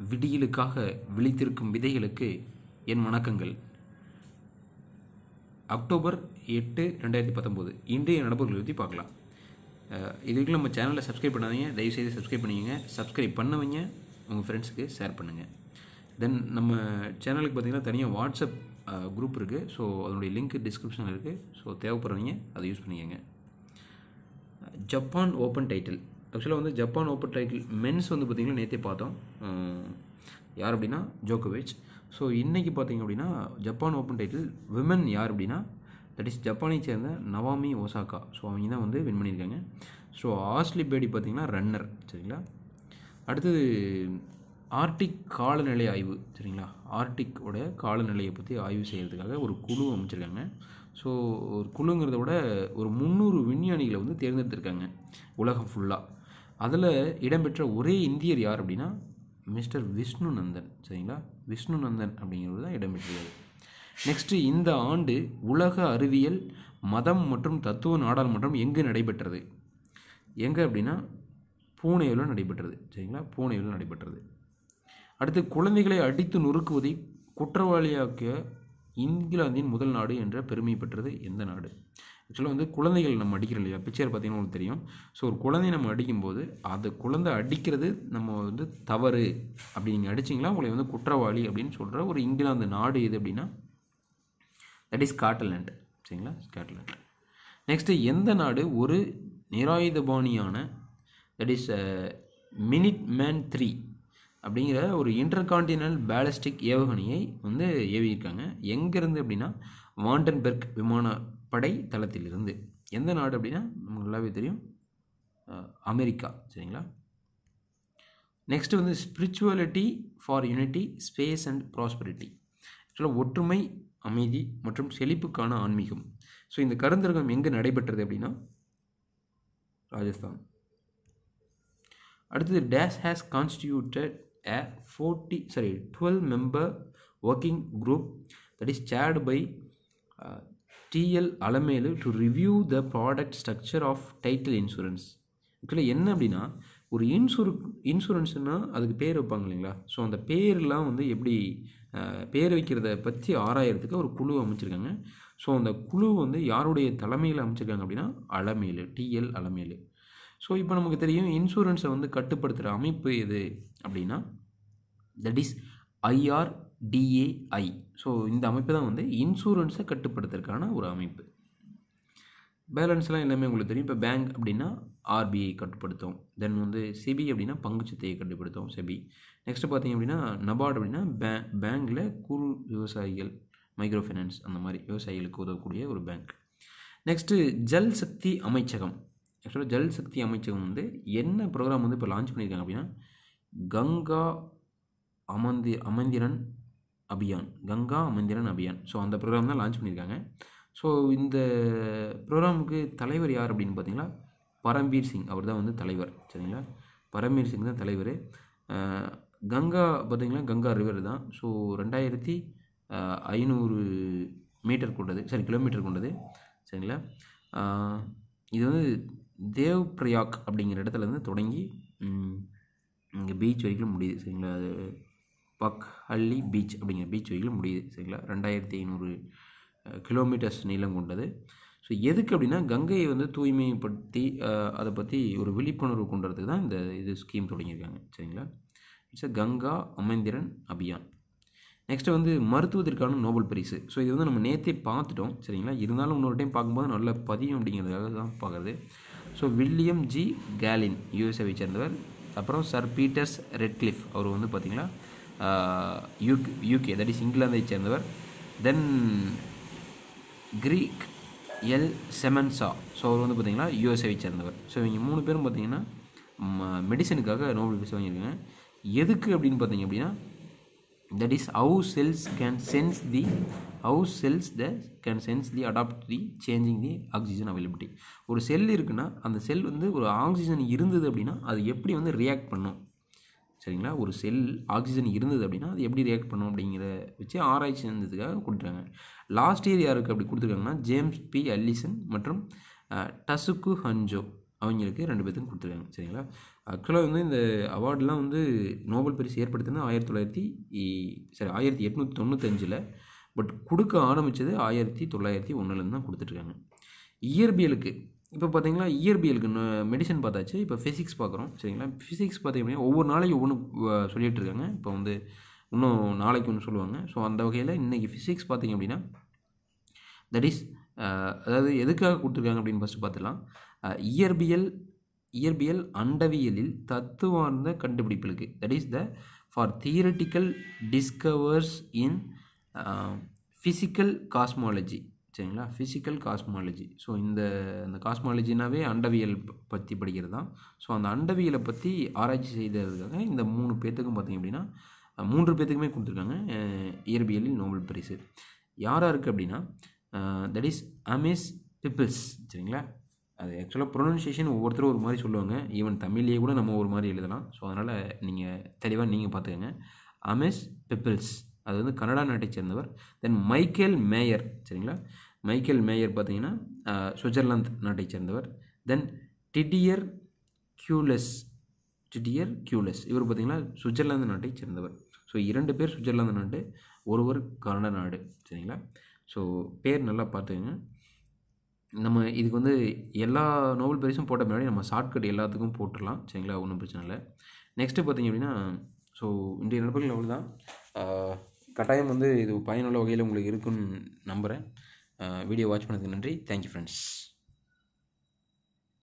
விடியலுக்காக விழித்திருக்கும் விதைகளுக்கு என் வணக்கங்கள் அக்டோபர் எட்டு ரெண்டாயிரத்தி பத்தொம்போது இன்றைய நடப்புகளை பற்றி பார்க்கலாம் அஹ் இதுவரைக்கும் நம்ம சேனலை சப்ஸ்கிரைப் பண்ணாதீங்க தயவுசெய்து சப்ஸ்கிரைப் பண்ணிக்கங்க சப்ஸ்கிரைப் பண்ணவங்க உங்கள் ஃப்ரெண்ட்ஸுக்கு ஷேர் பண்ணுங்கள் தென் நம்ம சேனலுக்கு பார்த்தீங்கன்னா தனியாக வாட்ஸ்அப் குரூப் இருக்குது ஸோ அதனுடைய லிங்க் டிஸ்கிரிப்ஷனில் இருக்குது ஸோ தேவைப்படுறவங்க அதை யூஸ் பண்ணிக்கங்க ஜப்பான் ஓப்பன் டைட்டில் ஆக்சுவலாக வந்து ஜப்பான் ஓப்பன் டைட்டில் மென்ஸ் வந்து பார்த்திங்கன்னா நேற்றே பார்த்தோம் அஹ் யார் அப்படின்னா ஜோக்கோவிச் ஸோ இன்றைக்கி பார்த்தீங்க அப்படின்னா ஜப்பான் ஓப்பன் டைட்டில் விமன் யார் அப்படின்னா தட் இஸ் ஜப்பானை சேர்ந்த நவாமி ஒசாகா ஸோ அவங்க தான் வந்து வின் பண்ணியிருக்காங்க ஸோ ஆஸ்லி பேடி பார்த்தீங்கன்னா ரன்னர் சரிங்களா அடுத்தது ஆர்டிக் காலநிலை ஆய்வு சரிங்களா ஆர்டிக்கோட காலநிலையை பற்றி ஆய்வு செய்கிறதுக்காக ஒரு குழு அமைச்சிருக்காங்க ஸோ ஒரு குழுங்கிறத விட ஒரு முந்நூறு விஞ்ஞானிகளை வந்து தேர்ந்தெடுத்திருக்காங்க உலகம் ஃபுல்லாக அதில் இடம்பெற்ற ஒரே இந்தியர் யார் அப்படின்னா மிஸ்டர் விஷ்ணு நந்தன் சரிங்களா விஷ்ணு நந்தன் அப்படிங்கிறது தான் இடம்பெற்றிருக்காரு நெக்ஸ்ட்டு இந்த ஆண்டு உலக அறிவியல் மதம் மற்றும் தத்துவ நாடாளுமன்றம் எங்கு நடைபெற்றது எங்கே அப்படின்னா பூனேவில் நடைபெற்றது சரிங்களா பூனேவில் நடைபெற்றது அடுத்து குழந்தைகளை அடித்து நொறுக்குவதை குற்றவாளியாக்கிய இங்கிலாந்தின் முதல் நாடு என்ற பெருமை பெற்றது எந்த நாடு ஆக்சுவலாக வந்து குழந்தைகள் நம்ம அடிக்கிறோம் இல்லையா பிக்சர் பார்த்தீங்கன்னா உங்களுக்கு தெரியும் ஸோ ஒரு குழந்தைய நம்ம அடிக்கும்போது அந்த குழந்தை அடிக்கிறது நம்ம வந்து தவறு அப்படி நீங்கள் அடிச்சிங்களா உங்களை வந்து குற்றவாளி அப்படின்னு சொல்கிற ஒரு இங்கிலாந்து நாடு எது அப்படின்னா தட் இஸ் ஸ்காட்லாண்ட் சரிங்களா ஸ்காட்லாண்ட் நெக்ஸ்ட்டு எந்த நாடு ஒரு நிராயுதபாணியான that is minute man three அப்படிங்கிற ஒரு இன்டர்கான்டினல் பேலஸ்டிக் ஏவுகணையை வந்து ஏவியிருக்காங்க எங்கேருந்து அப்படின்னா வாண்டன்பெர்க் விமானப்படை தளத்திலிருந்து எந்த நாடு அப்படின்னா நமக்கு நல்லாவே தெரியும் அஹ், அமெரிக்கா சரிங்களா நெக்ஸ்ட் வந்து spirituality for unity space and prosperity ஆக்சுவலாக ஒற்றுமை அமைதி மற்றும் செழிப்புக்கான ஆன்மீகம் ஸோ இந்த கருந்தரங்கம் எங்கே நடைபெற்றது அப்படின்னா ராஜஸ்தான் அடுத்தது dash has constituted a forty sorry twelve member working group that is chaired by DL Alamelu to review the product structure of title insurance ஆக்சுவலாக என்ன அப்படின்னா ஒரு இன்சூர் இன்சூரன்ஸ்னால் அதுக்கு பேர் வைப்பாங்க இல்லைங்களா ஸோ அந்த பேர்லாம் வந்து எப்படி அஹ், பேர் வைக்கிறத பற்றி ஆராயறதுக்கு ஒரு குழு அமைச்சிருக்காங்க ஸோ அந்த குழு வந்து யாருடைய தலைமையில் அமைச்சிருக்காங்க அப்படின்னா அலமேலு டிஎல் அலமேலு ஸோ இப்போ நமக்கு தெரியும் இன்சூரன்ஸை வந்து கட்டுப்படுத்துகிற அமைப்பு எது அப்படின்னா தட் இஸ் ஐஆர்டிஏஐ ஸோ இந்த அமைப்பு தான் வந்து இன்சூரன்ஸை கட்டுப்படுத்துறதுக்கான ஒரு அமைப்பு பேலன்ஸ்லாம் எல்லாமே உங்களுக்கு தெரியும் இப்போ பேங்க் அப்படின்னா ஆர்பிஐ கட்டுப்படுத்தும் தென் வந்து செபி அப்படின்னா பங்குச்சந்தையை கட்டுப்படுத்தும் செபி நெக்ஸ்ட் பார்த்தீங்க அப்படின்னா நபார்டு அப்படின்னா பே பேங்க்கில் குறு விவசாயிகள் மைக்ரோ ஃபைனான்ஸ் அந்த மாதிரி விவசாயிகளுக்கு உதவக்கூடிய ஒரு பேங்க் நெக்ஸ்ட்டு ஜல் சக்தி அமைச்சகம் ஆக்சுவலாக ஜல் சக்தி அமைச்சகம் வந்து என்ன ப்ரோக்ராம் வந்து இப்போ லான்ச் பண்ணியிருக்காங்க அப்படின்னா கங்கா அமந்தி அமந்திரன் அபியான் கங்கா அமந்திரன் அபியான் ஸோ அந்த ப்ரோக்ராம் தான் லான்ச் பண்ணியிருக்காங்க ஸோ இந்த ப்ரோக்ராமுக்கு தலைவர் யார் அப்படின்னு பார்த்தீங்கன்னா பரம்பீர் சிங் அவர் தான் வந்து தலைவர் சரிங்களா பரம்பீர் சிங் தான் தலைவர் அஹ், கங்கா பார்த்தீங்கன்னா கங்கா ரிவர் தான் ஸோ ரெண்டாயிரத்தி அஹ், ஐநூறு மீட்டர் கொண்டது சரி கிலோமீட்டர் கொண்டது சரிங்களா அஹ், இது வந்து தேவ் பிரயாக் அப்படிங்கிற இடத்துல இருந்து தொடங்கி இங்கே பீச் வரைக்கும் முடியுது சரிங்களா அது பக் ஹல்லி பீச் அப்படிங்கிற பீச் வரைக்கும் முடியுது சரிங்களா ரெண்டாயிரத்தி ஐநூறு கிலோமீட்டர்ஸ் நீளம் கொண்டது ஸோ எதுக்கு அப்படின்னா கங்கையை வந்து தூய்மைப்படுத்தி அஹ், அதை பற்றி ஒரு விழிப்புணர்வு கொண்டுறதுக்கு தான் இந்த இது ஸ்கீம் தொடங்கியிருக்காங்க சரிங்களா it's a Ganga Amantran Abhiyan next வந்து மருத்துவத்திற்கான நோபல் பரிசு ஸோ இது வந்து நம்ம நேற்றே பார்த்துட்டோம் சரிங்களா இருந்தாலும் இன்னொரு டைம் பார்க்கும்போது நல்ல பதியும் அப்படிங்கிறதுக்காக தான் பார்க்குறது ஸோ வில்லியம் ஜி கேலின் யூஎஸ்ஏவை சேர்ந்தவர் அப்புறம் சர் பீட்டர்ஸ் ரெட்க்ளிஃப் அவர் வந்து பார்த்திங்கன்னா யூக் யூகே தட் இஸ் இங்கிலாந்தை சேர்ந்தவர் then Gregg L Semenza so அவர் வந்து பார்த்திங்கன்னா யூஎஸ்ஏவை சேர்ந்தவர் ஸோ இவங்க மூணு பேரும் பார்த்தீங்கன்னா மெடிசனுக்காக நோபல் பரிசு வாங்கியிருக்காங்க எதுக்கு அப்படின்னு பார்த்தீங்க அப்படின்னா that is how cells can sense the how cells the can sense the adapt the changing the oxygen availability ஒரு செல் இருக்குன்னா அந்த செல் வந்து ஒரு ஆக்சிஜன் இருந்தது அப்படின்னா அது எப்படி வந்து ரியாக்ட் பண்ணும் சரிங்களா ஒரு செல் ஆக்சிஜன் இருந்தது அப்படின்னா அது எப்படி ரியாக்ட் பண்ணும் அப்படிங்கிற வச்சு ஆராய்ச்சி செஞ்சதுக்காக கொடுத்துருக்காங்க லாஸ்ட் இயர் யாருக்கு அப்படி கொடுத்துருக்காங்கன்னா ஜேம்ஸ் பி அல்லிசன் மற்றும் அஹ், டசுக்கு ஹன்ஜோ அவங்களுக்கு ரெண்டு பேர்த்துக்கும் கொடுத்துருக்காங்க சரிங்களா ஆக்சுவலாக வந்து இந்த அவார்டெலாம் வந்து நோபல் பரிசு ஏற்படுத்தினது ஆயிரத்தி தொள்ளாயிரத்தி சரி ஆயிரத்தி எட்நூற்றி தொண்ணூத்தஞ்சில் பட் கொடுக்க ஆரம்பித்தது ஆயிரத்தி தொள்ளாயிரத்தி ஒன்றுலேருந்து தான் கொடுத்துட்ருக்காங்க இயற்பியலுக்கு இப்போ பார்த்தீங்களா இயற்பியலுக்கு மெடிசன் பார்த்தாச்சு இப்போ ஃபிசிக்ஸ் பார்க்குறோம் சரிங்களா ஃபிசிக்ஸ் பார்த்தீங்கன்னா ஒவ்வொரு நாளைக்கு ஒவ்வொன்று சொல்லிகிட்டு இருக்காங்க இப்போ வந்து இன்னும் நாளைக்கு ஒன்று சொல்லுவாங்க ஸோ அந்த வகையில் இன்றைக்கி ஃபிசிக்ஸ் பார்த்தீங்க அப்படின்னா தட் இஸ் அதாவது எதுக்காக கொடுத்துருக்காங்க அப்படின்னு ஃபஸ்ட்டு பார்த்துலாம் அஹ், இயற்பியல் இயற்பியல் அண்டவியலில் தத்துவார்ந்த கண்டுபிடிப்புகளுக்கு that is the for theoretical discovers in physical cosmology சரிங்களா ஃபிசிக்கல் காஸ்மாலஜி ஸோ இந்த இந்த காஸ்மாலஜினாவே அண்டவியல் ப- பற்றி படிக்கிறது தான் ஸோ அந்த அண்டவியலை பற்றி ஆராய்ச்சி செய்ததுக்காக இந்த மூணு பேர்த்துக்கும் பார்த்தீங்க அப்படின்னா அஹ், மூன்று பேர்த்துக்குமே கொடுத்துருக்காங்க அஹ், இயற்பியலில் நோபல் பரிசு யாராக இருக்குது அப்படின்னா தட் இஸ் அமேஸ் பிப்பிள்ஸ் சரிங்களா அது ஆக்சுவலாக ப்ரொனன்சியேஷன் ஒவ்வொருத்தரும் ஒரு மாதிரி சொல்லுவாங்க ஈவன் தமிழ்லேயே கூட நம்ம ஒரு மாதிரி எழுதலாம் ஸோ அதனால் நீங்கள் தெளிவாக நீங்கள் பார்த்துக்கங்க அமேஸ் பிப்பிள்ஸ் அது வந்து கனடா நாட்டைச் சேர்ந்தவர் தென் மைக்கேல் மேயர் சரிங்களா மைக்கேல் மேயர் பார்த்தீங்கன்னா அஹ், சுவிட்சர்லாந்து நாட்டைச் சேர்ந்தவர் then Didier Queloz Didier Queloz இவர் பார்த்தீங்கன்னா சுவிட்சர்லாந்து நாட்டைச் சேர்ந்தவர் ஸோ இரண்டு பேர் சுவிட்சர்லாந்து நாடு ஒருவர் கனடா நாடு சரிங்களா ஸோ பேர் நல்லா பார்த்துக்கங்க நம்ம இதுக்கு வந்து எல்லா நோபல் பரிசும் போட்ட முன்னாடி நம்ம ஷார்ட்கட் எல்லாத்துக்கும் போட்டுடலாம் சரிங்களா ஒன்றும் பிரச்சனை இல்லை நெக்ஸ்ட்டு பார்த்தீங்க அப்படின்னா ஸோ இன்றைய நண்பர்கள் அவ்வளோதான் ஆஹ், கட்டாயம் வந்து இது பயனுள்ள வகையில் உங்களுக்கு இருக்குன்னு நம்புகிறேன் வீடியோ வாட்ச் பண்ணதுக்கு நன்றி தேங்க்யூ ஃப்ரெண்ட்ஸ்